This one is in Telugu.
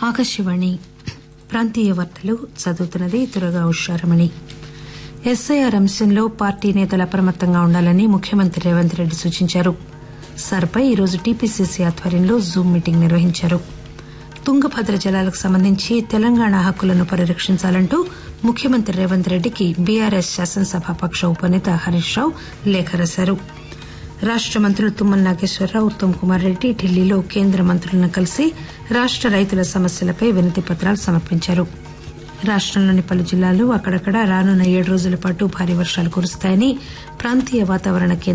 ఆకాశవాణి ప్రాంతీయ వార్తలు చదువుతున్నది దుర్గా ఉషారమణి ఎస్ఐఆర్ అంశంలో పార్టీ నేతలు అప్రమత్తంగా ఉండాలని ముఖ్యమంత్రి రేవంత్ రెడ్డి సూచించారు సార్పై ఈరోజు టీపీసీసీ ఆధ్వర్యంలో జూమ్ మీటింగ్ నిర్వహించారు తుంగభద్ర జలాలకు సంబంధించి తెలంగాణ హక్కులను పరిరక్షించాలంటూ ముఖ్యమంత్రి రేవంత్ రెడ్డికి బీఆర్ఎస్ శాసనసభాపక్ష ఉపనేత హరీష్ రావు లేఖ రాశారు రాష్ట మంత్రులు తుమ్మల నాగేశ్వరరావు ఉత్తమ్ కుమార్ రెడ్డి ఢిల్లీలో కేంద్ర మంత్రులను కలిసి రాష్ట రైతుల సమస్యలపై వినతి పత్రాలు సమర్పించారు రాష్టంలోని పలు జిల్లాల్లో అక్కడక్కడ రానున్న ఏడు రోజుల పాటు భారీ వర్షాలు కురుస్తాయని ప్రాంతీయ వాతావరణ కేంద్రం